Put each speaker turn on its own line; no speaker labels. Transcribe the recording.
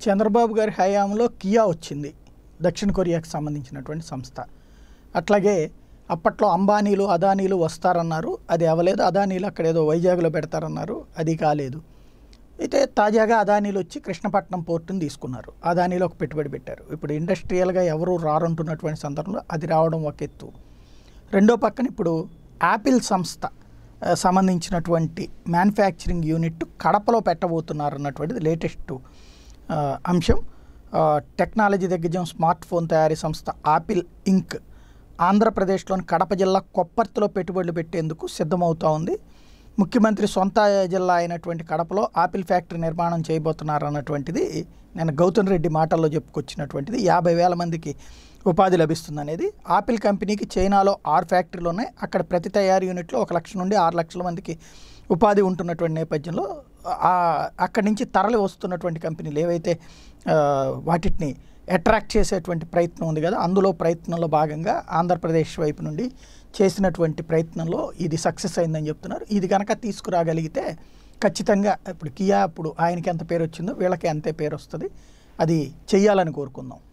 చంద్రబాబు గారి హయాంలో కియా వచ్చింది దక్షిణ కొరియాకి సంబంధించినటువంటి సంస్థ అట్లాగే అప్పట్లో అంబానీలు అదానీలు వస్తారన్నారు అది అవ్వలేదు అదానీలు అక్కడ ఏదో వైజాగ్లో పెడతారన్నారు అది కాలేదు అయితే తాజాగా అదానీలు వచ్చి కృష్ణపట్నం పోర్టుని తీసుకున్నారు అదానీలో ఒక పెట్టుబడి పెట్టారు ఇప్పుడు ఇండస్ట్రియల్గా ఎవరు రారంటున్నటువంటి సందర్భంలో అది రావడం ఒక ఎత్తు రెండో పక్కన ఇప్పుడు యాపిల్ సంస్థ ఆ, సంబంధించినటువంటి మ్యానుఫ్యాక్చరింగ్ యూనిట్ కడపలో పెట్టబోతున్నారు అన్నటువంటిది లేటెస్ట్ ఆ, అంశం ఆ, టెక్నాలజీ దిగ్గజం స్మార్ట్ ఫోన్ తయారీ సంస్థ ఆపిల్ ఇంక్ ఆంధ్రప్రదేశ్లోని కడప జిల్లా కొప్పర్తిలో పెట్టుబడులు పెట్టేందుకు సిద్ధమవుతా ఉంది ముఖ్యమంత్రి సొంత జిల్లా అయినటువంటి కడపలో ఆపిల్ ఫ్యాక్టరీ నిర్మాణం చేయబోతున్నారు అన్నటువంటిది నేను గౌతమ్ రెడ్డి మాటల్లో చెప్పుకొచ్చినటువంటిది యాభై వేల మందికి ఉపాధి లభిస్తుంది అనేది ఆపిల్ కంపెనీకి చైనాలో ఆరు ఫ్యాక్టరీలు ఉన్నాయి అక్కడ ప్రతి తయారీ యూనిట్లో ఒక లక్ష నుండి ఆరు లక్షల మందికి ఉపాధి ఉంటున్నటువంటి నేపథ్యంలో ఆ అక్కడి నుంచి తరలి వస్తున్నటువంటి కంపెనీలు ఏవైతే ఆ, వాటిని అట్రాక్ట్ చేసేటువంటి ప్రయత్నం ఉంది కదా అందులో ప్రయత్నంలో భాగంగా ఆంధ్రప్రదేశ్ వైపు నుండి చేసినటువంటి ప్రయత్నంలో ఇది సక్సెస్ అయిందని చెప్తున్నారు ఇది కనుక తీసుకురాగలిగితే ఖచ్చితంగా ఇప్పుడు కియా ఇప్పుడు ఆయనకి ఎంత పేరు వచ్చిందో వీళ్ళకి అంతే పేరు వస్తుంది అది చెయ్యాలని కోరుకుందాం